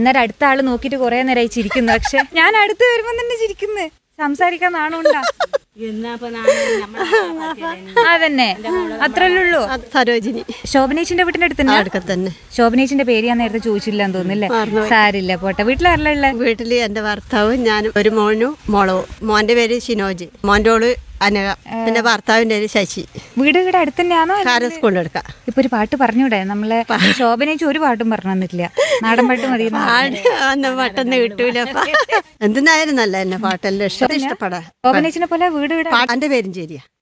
അന്നേരം അടുത്ത ആള് നോക്കിയിട്ട് കുറെ നേരമായി ചിരിക്കുന്നു പക്ഷെ ഞാൻ അടുത്ത് വരുമ്പോ തന്നെ ചിരിക്കുന്നു സംസാരിക്കാൻ നാണുണ്ടാ എന്നാ നമ്മളെ അതന്നെ അത്രല്ലേ ഉള്ളൂ സരോജിനി ശോഭനേച്ചിന്റെ വീട്ടിന്റെ അടുത്ത് തന്നെ അടുക്ക തന്നെ ശോഭനേച്ചിന്റെ പേര് ഞാൻ നേരത്തെ ചോദിച്ചില്ലാന്ന് തോന്നുന്നില്ലേ സാരില്ല പോട്ടെ വീട്ടിലാരല്ല ഉള്ളെ വീട്ടില് എന്റെ ഭർത്താവും ഞാനും ഒരു മോനും മോളവും മോന്റെ പേര് ഷിനോജ് മോന്റെ ഓള് അനക പിന്നെ ഭർത്താവിന്റെ പേര് ശശി വീട് ഇവിടെ അടുത്ത് തന്നെയാണോ കാര സ്കൂളിൽ എടുക്കാം ഇപ്പൊ ഒരു പാട്ട് പറഞ്ഞൂടെ നമ്മളെ ശോഭനേച്ചി ഒരു പാട്ടും പറഞ്ഞു തന്നിട്ടില്ല നാടൻ പാട്ട് മതി എന്ന് പറഞ്ഞു. ഒന്നും പെട്ടെന്ന് കിട്ടൂല എന്തിനായിരുന്നു നല്ല എന്നെ പാട്ടെല്ലാം ഇഷ്ടം ഇഷ്ടപ്പെടാ ശോഭനേച്ചിനെ പോലെ വീട് ഇവിടെ പാ- എന്റെ പേരും ശരിയാ